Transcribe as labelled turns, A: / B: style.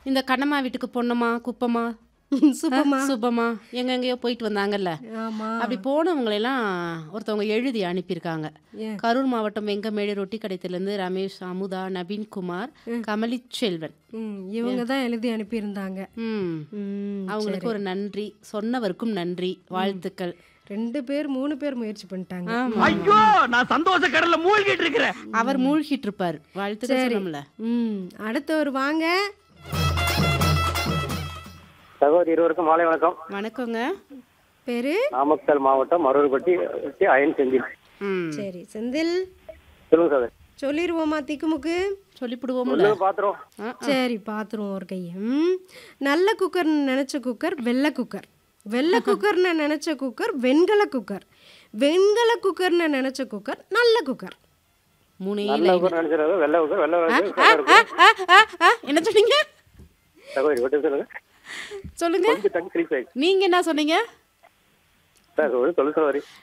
A: இந்த கண்ணம்மா வீட்டுக்கு பொண்ணம்மா குப்பம்மா
B: சுபமா
A: சுபமா எங்க எங்கேயோ போயிட்டு வந்தாங்கல்ல
B: ஆமா
A: அப்படி போனவங்களெல்லாம் ஒருத்தவங்க எழுதி அனுப்பியிருக்காங்க
B: ஏன்?
A: கரூர் மாவட்டம் வெங்கமேடு ரொட்டி கடைத்திலேருந்து ரமேஷ் அமுதா நவீன்குமார் கமலி செல்வன்
B: ம் இவங்க தான் எழுதி அனுப்பியிருந்தாங்க
A: ம்
B: ம்
A: அவங்களுக்கு ஒரு நன்றி சொன்னவருக்கும் நன்றி வாழ்த்துக்கள்
B: ரெண்டு பேர் மூணு பேர் முயற்சி பண்ணிட்டாங்க
A: ஆமா
C: ஐயோ நான் சந்தோஷ கடல்ல மூழ்கிட்டு இருக்கிறேன்
A: அவர் மூழ்கிட்டு இருப்பார் வாழ்த்துக்கள் சொல்லணும்ல
B: ம் அடுத்தவர் வாங்க
D: சகோதரி இருவருக்கும் மாலை வணக்கம்
A: வணக்கங்க
B: பேரு
D: நாமக்கல் மாவட்டம் மருவர்பட்டி அயன் செந்தில்
A: ம்
B: சரி செந்தில்
D: சொல்லுங்க சகோதரி
B: சொல்லிடுவோமா திக்குமுக்கு
A: சொல்லிவிடுவோம்ல
D: சொல்லுங்க பாத்துறோம்
B: சரி பார்த்துருவோம் ஒரு கையை ம் நல்ல குக்கர்னு நினச்ச குக்கர் வெள்ளை குக்கர் வெள்ளை குக்கர்னு நினச்ச குக்கர் வெண்கல குக்கர் வெண்கல குக்கர்னு நினச்ச குக்கர் நல்ல குக்கர்
A: மூணே
D: நல்ல
A: line.
D: ஊர் நினைச்சிருக்காங்க வெள்ளை ஊர் வெள்ளை ஊர்
A: ஆ, ஆ, ஆ, ஆ, என்ன சொன்னீங்க
D: சகோதரி விட்டு சொல்லுங்க
A: சொல்லுங்க
D: கொஞ்சம் தண்ணி கிளீஸ் ஆயிடுச்சு
A: நீங்க என்ன சொன்னீங்க
D: சகோதரி சொல்லு சகோதரி